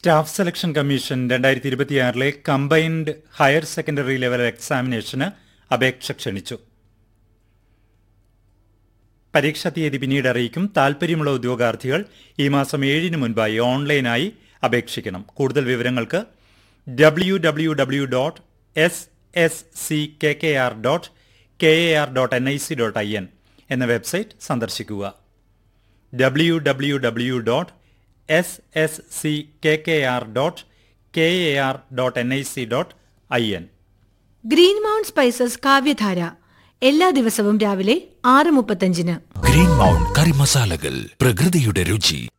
staff selection commission രണ്ടായിരത്തി ഇരുപത്തിയാറിലെ combined higher secondary level എക്സാമിനേഷന് അപേക്ഷ ക്ഷണിച്ചു പരീക്ഷാ തീയതി പിന്നീട് അറിയിക്കും താൽപ്പര്യമുള്ള ഉദ്യോഗാർത്ഥികൾ ഈ മാസം ഏഴിന് മുൻപായി ഓൺലൈനായി അപേക്ഷിക്കണം കൂടുതൽ വിവരങ്ങൾക്ക് W W W dot S S C K K R dot K A R dot N I C dot I N എന്ന വെബ്സൈറ്റ് സന്ദർശിക്കുക W W W dot S S C K K R dot K A R dot N I C dot I N green mount spices Kavyadhara എല്ലാ ദിവസവും രാവിലെ ആറ് മുപ്പത്തഞ്ചിന് green mount കറി മസാലകൾ പ്രകൃതിയുടെ രുചി